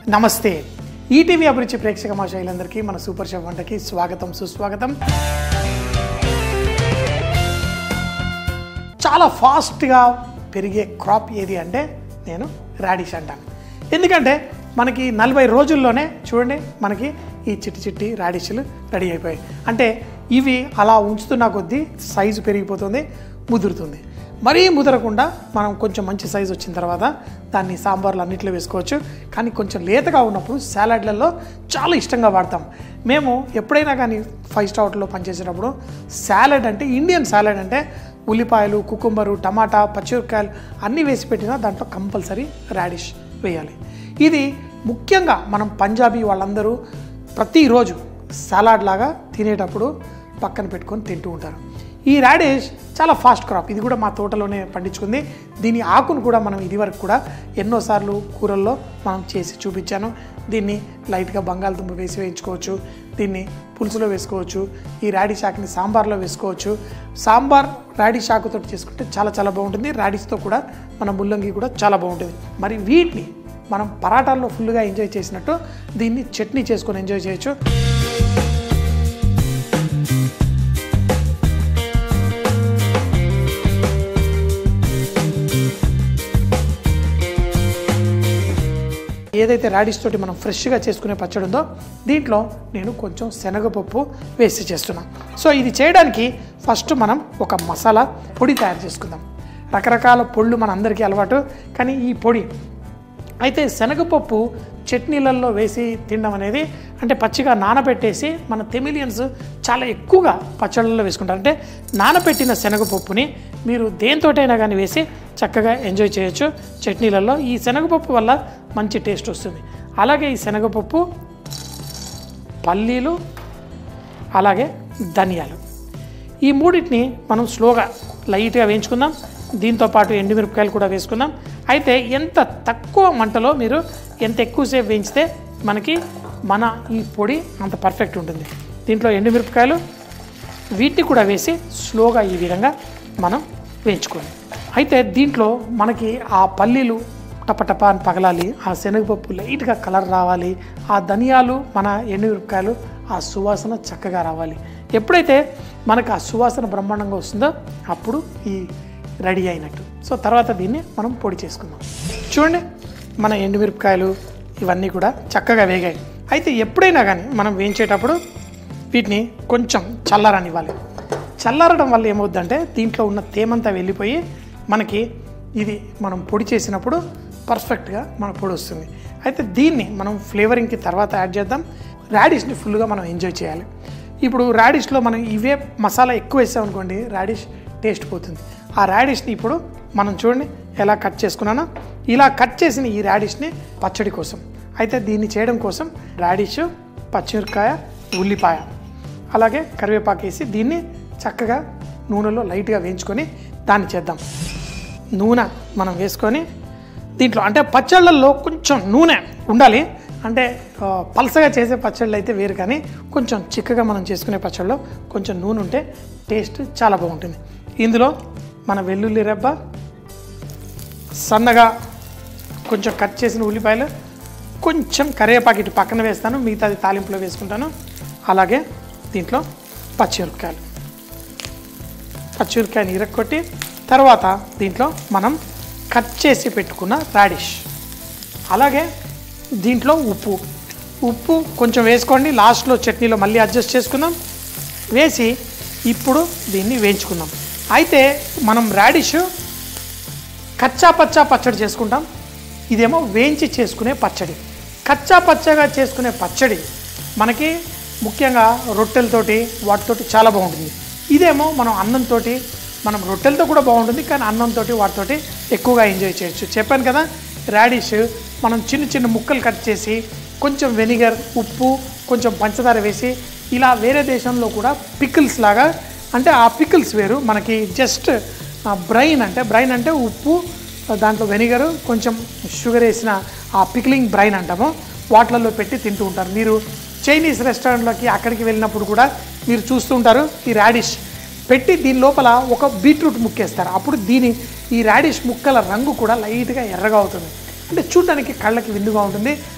నమస్తే ఈటీవీ అభిరుచి ప్రేక్షక మాషాయిలందరికీ మన సూపర్ షెఫ్ వంటకి స్వాగతం సుస్వాగతం చాలా ఫాస్ట్గా పెరిగే క్రాప్ ఏది అంటే నేను రాడిష్ అంటాను ఎందుకంటే మనకి నలభై రోజుల్లోనే చూడండి మనకి ఈ చిట్టి చిట్టి రాడిష్లు రెడీ అయిపోయాయి అంటే ఇవి అలా ఉంచుతున్న కొద్దీ సైజు పెరిగిపోతుంది ముదురుతుంది మరీ ముదరకుండా మనం కొంచెం మంచి సైజు వచ్చిన తర్వాత దాన్ని సాంబార్లు అన్నిట్లో వేసుకోవచ్చు కానీ కొంచెం లేతగా ఉన్నప్పుడు సాలాడ్లలో చాలా ఇష్టంగా వాడతాం మేము ఎప్పుడైనా కానీ ఫైవ్ స్టార్ హోటల్లో పనిచేసేటప్పుడు సాలడ్ అంటే ఇండియన్ సాలడ్ అంటే ఉల్లిపాయలు కుకుంబరు టమాటా పచ్చిమిరపకాయలు అన్నీ వేసి పెట్టినా దాంట్లో కంపల్సరీ రాడిష్ వేయాలి ఇది ముఖ్యంగా మనం పంజాబీ వాళ్ళందరూ ప్రతిరోజు సలాడ్ లాగా తినేటప్పుడు పక్కన పెట్టుకొని తింటూ ఉంటారు ఈ రాడిష్ చాలా ఫాస్ట్ క్రాప్ ఇది కూడా మా తోటలోనే పండించుకుంది దీని ఆకును కూడా మనం ఇదివరకు కూడా ఎన్నోసార్లు కూరల్లో మనం చేసి చూపించాను దీన్ని లైట్గా బంగాళదుంప వేసి వేయించుకోవచ్చు దీన్ని పులుసులో వేసుకోవచ్చు ఈ రాడిష్ ఆకుని సాంబార్లో వేసుకోవచ్చు సాంబార్ రాడిష్ ఆకుతో చేసుకుంటే చాలా చాలా బాగుంటుంది రాడిష్తో కూడా మన ముల్లంగి కూడా చాలా బాగుంటుంది మరి వీటిని మనం పరాటాల్లో ఫుల్గా ఎంజాయ్ చేసినట్టు దీన్ని చట్నీ చేసుకొని ఎంజాయ్ చేయొచ్చు ఏదైతే రాడిష్ తోటి మనం ఫ్రెష్గా చేసుకునే పచ్చడి ఉందో దీంట్లో నేను కొంచెం శనగపప్పు వేసి చేస్తున్నాను సో ఇది చేయడానికి ఫస్ట్ మనం ఒక మసాలా పొడి తయారు చేసుకుందాం రకరకాల పొళ్ళు మన అందరికీ అలవాటు కానీ ఈ పొడి అయితే శనగపప్పు చట్నీలలో వేసి తినడం అనేది అంటే పచ్చిగా నానబెట్టేసి మన తెమిలియన్స్ చాలా ఎక్కువగా పచ్చళ్ళల్లో వేసుకుంటారు అంటే నానబెట్టిన శనగపప్పుని మీరు దేంతోటైనా కానీ వేసి చక్కగా ఎంజాయ్ చేయొచ్చు చట్నీలలో ఈ శనగపప్పు వల్ల మంచి టేస్ట్ వస్తుంది అలాగే ఈ శనగపప్పు పల్లీలు అలాగే ధనియాలు ఈ మూడింటిని మనం స్లోగా లైట్గా వేయించుకుందాం దీంతో పాటు ఎండుమిరపకాయలు కూడా వేసుకుందాం అయితే ఎంత తక్కువ మంటలో మీరు ఎంత ఎక్కువసేపు వేయించితే మనకి మన ఈ పొడి అంత పర్ఫెక్ట్ ఉంటుంది దీంట్లో ఎండుమిరపకాయలు వీటిని కూడా వేసి స్లోగా ఈ విధంగా మనం వేయించుకోవాలి అయితే దీంట్లో మనకి ఆ పల్లీలు టపటప అని పగలాలి ఆ శనగపప్పు లైట్గా కలర్ రావాలి ఆ ధనియాలు మన ఎండుమిరపకాయలు ఆ సువాసన చక్కగా రావాలి ఎప్పుడైతే మనకు ఆ సువాసన బ్రహ్మాండంగా వస్తుందో అప్పుడు ఈ రెడీ అయినట్టు సో తర్వాత దీన్ని మనం పొడి చేసుకుందాం చూడండి మన ఎండుమిరపకాయలు ఇవన్నీ కూడా చక్కగా వేగాయి అయితే ఎప్పుడైనా కానీ మనం వేయించేటప్పుడు వీటిని కొంచెం చల్లారనివ్వాలి చల్లారడం వల్ల ఏమవుద్దంటే దీంట్లో ఉన్న తేమంతా వెళ్ళిపోయి మనకి ఇది మనం పొడి చేసినప్పుడు పర్ఫెక్ట్గా మన పొడి వస్తుంది అయితే దీన్ని మనం ఫ్లేవరింగ్కి తర్వాత యాడ్ చేద్దాం రాడిష్ని ఫుల్గా మనం ఎంజాయ్ చేయాలి ఇప్పుడు రాడిష్లో మనం ఇవే మసాలా ఎక్కువ వేసామనుకోండి రాడిష్ టేస్ట్ పోతుంది ఆ రాడిష్ని ఇప్పుడు మనం చూడండి ఎలా కట్ చేసుకున్నానో ఇలా కట్ చేసిన ఈ రాడిష్ని పచ్చడి కోసం అయితే దీన్ని చేయడం కోసం రాడిష్ పచ్చిమిరపకాయ ఉల్లిపాయ అలాగే కరివేపాకు వేసి దీన్ని చక్కగా నూనెలో లైట్గా వేయించుకొని దాన్ని చేద్దాం నూనె మనం వేసుకొని దీంట్లో అంటే పచ్చళ్ళల్లో కొంచెం నూనె ఉండాలి అంటే ఆ, పలసగా చేసే పచ్చళ్ళు అయితే వేరు కానీ కొంచెం చిక్కగా మనం చేసుకునే పచ్చళ్ళలో కొంచెం నూనె ఉంటే టేస్ట్ చాలా బాగుంటుంది ఇందులో మన వెల్లుల్లి రెబ్బ సన్నగా కొంచెం కట్ చేసిన ఉల్లిపాయలు కొంచెం కరివేపాకు ఇటు పక్కన వేస్తాను మిగతాది తాలింపులో వేసుకుంటాను అలాగే దీంట్లో పచ్చిమిరపకాయలు పచ్చిమిరపకాయని ఇరక్కొట్టి తర్వాత దీంట్లో మనం కట్ చేసి పెట్టుకున్న రాడిష్ అలాగే దీంట్లో ఉప్పు ఉప్పు కొంచెం వేసుకోండి లాస్ట్లో చట్నీలో మళ్ళీ అడ్జస్ట్ చేసుకుందాం వేసి ఇప్పుడు దీన్ని వేయించుకుందాం అయితే మనం రాడిష్ కచ్చా పచ్చా పచ్చడి చేసుకుంటాం ఇదేమో వేయించి చేసుకునే పచ్చడి కచ్చా పచ్చగా చేసుకునే పచ్చడి మనకి ముఖ్యంగా రొట్టెలతోటి వాటితోటి చాలా బాగుంటుంది ఇదేమో మనం అన్నంతో మనం రొట్టెలతో కూడా బాగుంటుంది కానీ అన్నంతో వాటితోటి ఎక్కువగా ఎంజాయ్ చేయొచ్చు చెప్పాను కదా రాడిష్ మనం చిన్న చిన్న ముక్కలు కట్ చేసి కొంచెం వెనిగర్ ఉప్పు కొంచెం పంచదార వేసి ఇలా వేరే దేశంలో కూడా పికిల్స్ లాగా అంటే ఆ పికిల్స్ వేరు మనకి జస్ట్ బ్రైన్ అంటే బ్రైన్ అంటే ఉప్పు దాంట్లో వెనిగర్ కొంచెం షుగర్ వేసిన ఆ పిక్లింగ్ బ్రైన్ అంటాము వాటిలలో పెట్టి తింటూ ఉంటారు మీరు చైనీస్ రెస్టారెంట్లోకి అక్కడికి వెళ్ళినప్పుడు కూడా మీరు చూస్తూ ఉంటారు ఈ రాడిష్ పెట్టి దీని లోపల ఒక బీట్రూట్ ముక్కేస్తారు అప్పుడు దీని ఈ రాడిష్ ముక్కల రంగు కూడా లైట్గా ఎర్రగా అవుతుంది అంటే చూడడానికి కళ్ళకి విందుగా ఉంటుంది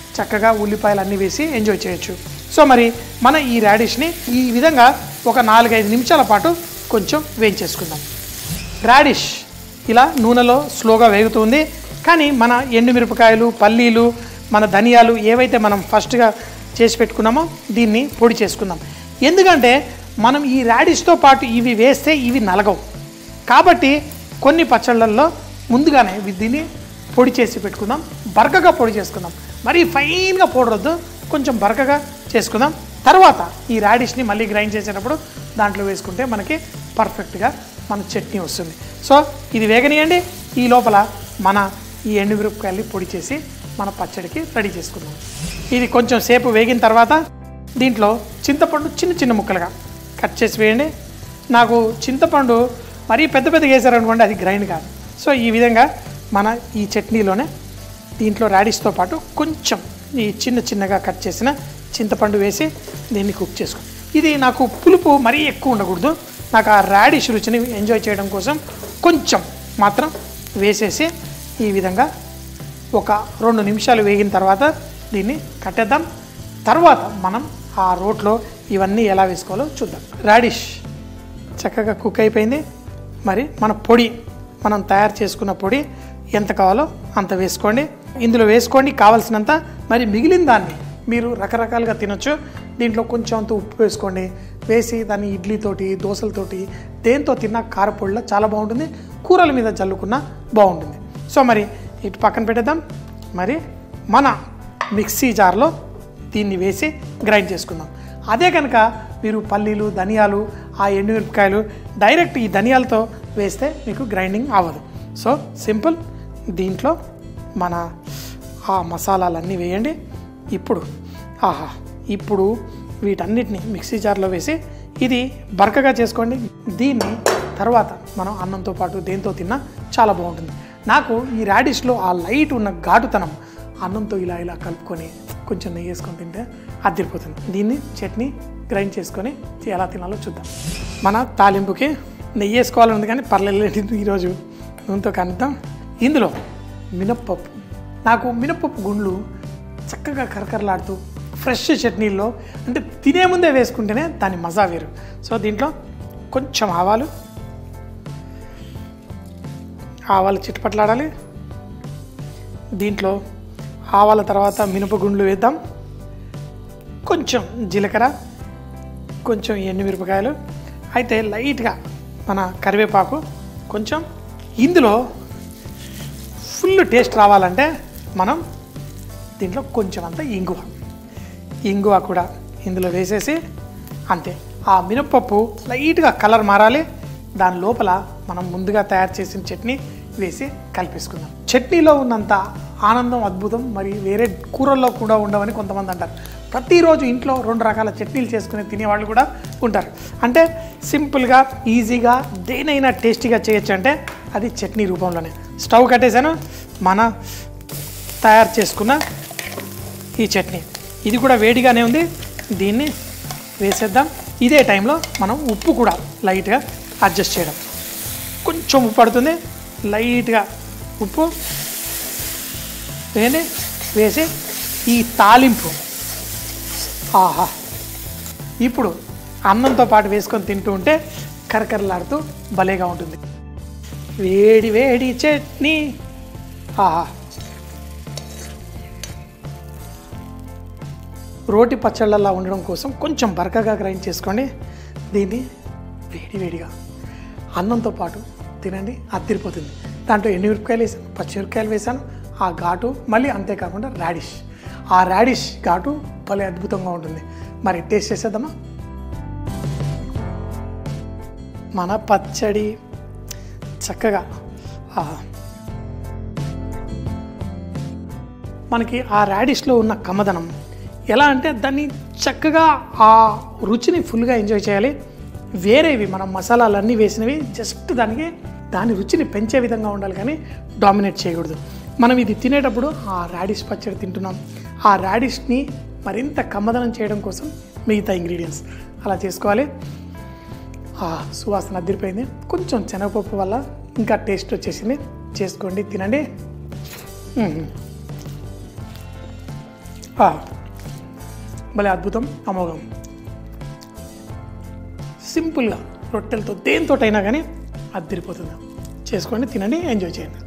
చక్కగా ఉల్లిపాయలు అన్నీ వేసి ఎంజాయ్ చేయొచ్చు సో మరి మన ఈ రాడిష్ని ఈ విధంగా ఒక నాలుగైదు నిమిషాల పాటు కొంచెం వేయించేసుకుందాం రాడిష్ ఇలా నూనెలో స్లోగా వేగుతుంది కానీ మన ఎండుమిరపకాయలు పల్లీలు మన ధనియాలు ఏవైతే మనం ఫస్ట్గా చేసి పెట్టుకున్నామో దీన్ని పొడి చేసుకుందాం ఎందుకంటే మనం ఈ రాడిష్తో పాటు ఇవి వేస్తే ఇవి నలగవు కాబట్టి కొన్ని పచ్చళ్ళల్లో ముందుగానే వి- దీన్ని పొడి చేసి పెట్టుకుందాం బరకగా పొడి చేసుకుందాం మరీ ఫైన్గా పొడరొద్దు కొంచెం బరకగా చేసుకుందాం తర్వాత ఈ రాడిష్ని మళ్ళీ గ్రైండ్ చేసేటప్పుడు దాంట్లో వేసుకుంటే మనకి పర్ఫెక్ట్గా మన చట్నీ వస్తుంది సో ఇది వేగనీయండి ఈ లోపల మన ఈ ఎండుమిరపకాయల్ని పొడి చేసి మన పచ్చడికి రెడీ చేసుకుందాం ఇది కొంచెం సేపు వేగిన తర్వాత దీంట్లో చింతపండు చిన్న చిన్న ముక్కలుగా కట్ చేసి వేయండి నాకు చింతపండు మరీ పెద్ద పెద్దగా వేసారనుకోండి అది గ్రైండ్ కాదు సో ఈ విధంగా మన ఈ చట్నీలోనే దీంట్లో రాడిష్తో పాటు కొంచెం ఈ చిన్న చిన్నగా కట్ చేసిన చింతపండు వేసి దీన్ని కుక్ చేసుకో ఇది నాకు పులుపు మరీ ఎక్కువ ఉండకూడదు నాకు ఆ రాడిష్ రుచిని ఎంజాయ్ చేయడం కోసం కొంచెం మాత్రం వేసేసి ఈ విధంగా ఒక రెండు నిమిషాలు వేగిన తర్వాత దీన్ని కట్టేద్దాం తర్వాత మనం ఆ రోట్లో ఇవన్నీ ఎలా వేసుకోవాలో చూద్దాం రాడిష్ చక్కగా కుక్ అయిపోయింది మరి మన పొడి మనం తయారు చేసుకున్న పొడి ఎంత కావాలో అంత వేసుకోండి ఇందులో వేసుకోండి కావాల్సినంత మరి మిగిలిన దాన్ని మీరు రకరకాలుగా తినొచ్చు దీంట్లో కొంచెం అంత ఉప్పు వేసుకోండి వేసి దాన్ని ఇడ్లీతోటి దోశలతోటి దేంతో తిన్నా కారపొడిలో చాలా బాగుంటుంది కూరల మీద చల్లుకున్నా బాగుంటుంది సో మరి ఇటు పక్కన పెట్టేద్దాం మరి మన మిక్సీ జార్లో దీన్ని వేసి గ్రైండ్ చేసుకుందాం అదే కనుక మీరు పల్లీలు ధనియాలు ఆ ఎండుమిరపకాయలు డైరెక్ట్ ఈ ధనియాలతో వేస్తే మీకు గ్రైండింగ్ అవ్వదు సో సింపుల్ దీంట్లో మన ఆ మసాలాలన్నీ వేయండి ఇప్పుడు ఆహా ఇప్పుడు వీటన్నిటిని మిక్సీ జార్లో వేసి ఇది బరకగా చేసుకోండి దీన్ని తర్వాత మనం అన్నంతో పాటు దేంతో తిన్నా చాలా బాగుంటుంది నాకు ఈ రాడిష్లో ఆ లైట్ ఉన్న ఘాటుతనం అన్నంతో ఇలా ఇలా కలుపుకొని కొంచెం నెయ్యి వేసుకొని తింటే అదిరిపోతుంది దీన్ని చట్నీ గ్రైండ్ చేసుకొని ఎలా తినాలో చూద్దాం మన తాలింపుకి నెయ్యి వేసుకోవాలని ఉంది కానీ పర్లేదు ఈరోజు నూనెతో కనుద్దాం ఇందులో మినప్పప్పు నాకు మినప్పప్పు గుండ్లు చక్కగా కరకరలాడుతూ ఫ్రెష్ చట్నీల్లో అంటే తినే ముందే వేసుకుంటేనే దాని మజా వేరు సో దీంట్లో కొంచెం ఆవాలు ఆవాలు చిట్టుపట్లాడాలి దీంట్లో ఆవాల తర్వాత మినపగుండ్లు వేద్దాం కొంచెం జీలకర్ర కొంచెం ఎండుమిరపకాయలు అయితే లైట్గా మన కరివేపాకు కొంచెం ఇందులో ఫుల్ టేస్ట్ రావాలంటే మనం దీంట్లో కొంచెం అంత ఇంగువ ఇంగువ కూడా ఇందులో వేసేసి అంతే ఆ మినప్పప్పు లైట్గా కలర్ మారాలి దాని లోపల మనం ముందుగా తయారు చేసిన చట్నీ వేసి కలిపేసుకుందాం చట్నీలో ఉన్నంత ఆనందం అద్భుతం మరి వేరే కూరల్లో కూడా ఉండవని కొంతమంది అంటారు ప్రతిరోజు ఇంట్లో రెండు రకాల చట్నీలు చేసుకుని తినేవాళ్ళు కూడా ఉంటారు అంటే సింపుల్గా ఈజీగా దేనైనా టేస్టీగా చేయొచ్చు అంటే అది చట్నీ రూపంలోనే స్టవ్ కట్టేశాను మన తయారు చేసుకున్న ఈ చట్నీ ఇది కూడా వేడిగానే ఉంది దీన్ని వేసేద్దాం ఇదే టైంలో మనం ఉప్పు కూడా లైట్గా అడ్జస్ట్ చేయడం కొంచెం ఉప్పు పడుతుంది లైట్గా ఉప్పు వేయండి వేసి ఈ తాలింపు ఆహా ఇప్పుడు అన్నంతో పాటు వేసుకొని తింటూ ఉంటే కరకరలాడుతూ భలేగా ఉంటుంది వేడి వేడి చట్నీ ఆహా రోటి పచ్చళ్ళలా ఉండడం కోసం కొంచెం బరకగా గ్రైండ్ చేసుకోండి దీన్ని వేడి వేడిగా అన్నంతో పాటు తినండి అదిరిపోతుంది దాంట్లో ఎండుమిరపకాయలు వేసాను పచ్చిమిరపకాయలు వేసాను ఆ ఘాటు మళ్ళీ అంతేకాకుండా రాడిష్ ఆ రాడిష్ ఘాటు భలే అద్భుతంగా ఉంటుంది మరి టేస్ట్ చేసేద్దామా మన పచ్చడి చక్కగా ఆహా. మనకి ఆ రాడిష్లో ఉన్న కమ్మదనం ఎలా అంటే దాన్ని చక్కగా ఆ రుచిని ఫుల్గా ఎంజాయ్ చేయాలి వేరేవి మనం మసాలాలన్నీ వేసినవి జస్ట్ దానికి దాని రుచిని పెంచే విధంగా ఉండాలి కానీ డామినేట్ చేయకూడదు మనం ఇది తినేటప్పుడు ఆ రాడిష్ పచ్చడి తింటున్నాం ఆ రాడిష్ని మరింత కమ్మదనం చేయడం కోసం మిగతా ఇంగ్రీడియంట్స్ అలా చేసుకోవాలి ఆ సువాసన అదిరిపోయింది కొంచెం శనగపప్పు వల్ల ఇంకా టేస్ట్ వచ్చేసింది చేసుకోండి తినండి మ్మ్. ఆ, భలే అద్భుతం అమోఘం సింపుల్గా రొట్టెలతో దేనితోటైనా కానీ అద్దరిపోతుంది చేసుకోండి తినండి ఎంజాయ్ చేయండి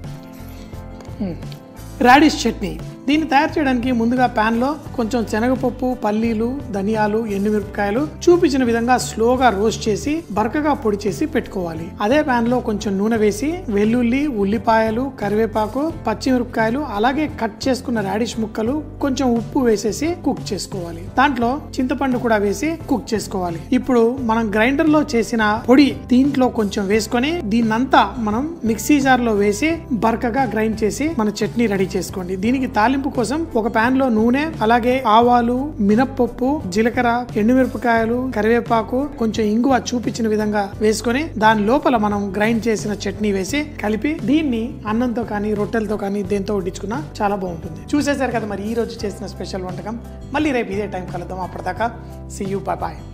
రాడిష్ చట్నీ దీన్ని తయారు చేయడానికి ముందుగా ప్యాన్లో కొంచెం శనగపప్పు పల్లీలు ధనియాలు ఎండుమిరపకాయలు చూపించిన విధంగా స్లోగా రోస్ట్ చేసి బరకగా పొడి చేసి పెట్టుకోవాలి అదే ప్యాన్ లో కొంచెం నూనె వేసి వెల్లుల్లి ఉల్లిపాయలు కరివేపాకు పచ్చిమిరపకాయలు అలాగే కట్ చేసుకున్న రాడిష్ ముక్కలు కొంచెం ఉప్పు వేసేసి కుక్ చేసుకోవాలి దాంట్లో చింతపండు కూడా వేసి కుక్ చేసుకోవాలి ఇప్పుడు మనం గ్రైండర్ లో చేసిన పొడి దీంట్లో కొంచెం వేసుకొని దీన్నంతా మనం మిక్సీ జార్ లో వేసి బరకగా గ్రైండ్ చేసి మన చట్నీ రెడీ చేసుకోండి దీనికి తాలింపు కోసం ఒక పాన్ లో నూనె అలాగే ఆవాలు మినప్పప్పు జీలకర్ర ఎండుమిరపకాయలు కరివేపాకు కొంచెం ఇంగువ చూపించిన విధంగా వేసుకొని దాని లోపల మనం గ్రైండ్ చేసిన చట్నీ వేసి కలిపి దీన్ని అన్నంతో కానీ రొట్టెలతో కానీ దేంతో వడ్డించుకున్నా చాలా బాగుంటుంది చూసేశారు కదా మరి ఈ రోజు చేసిన స్పెషల్ వంటకం మళ్ళీ రేపు ఇదే టైం కలుద్దాం అప్పటిదాకా సి యూ బాయ్ బాయ్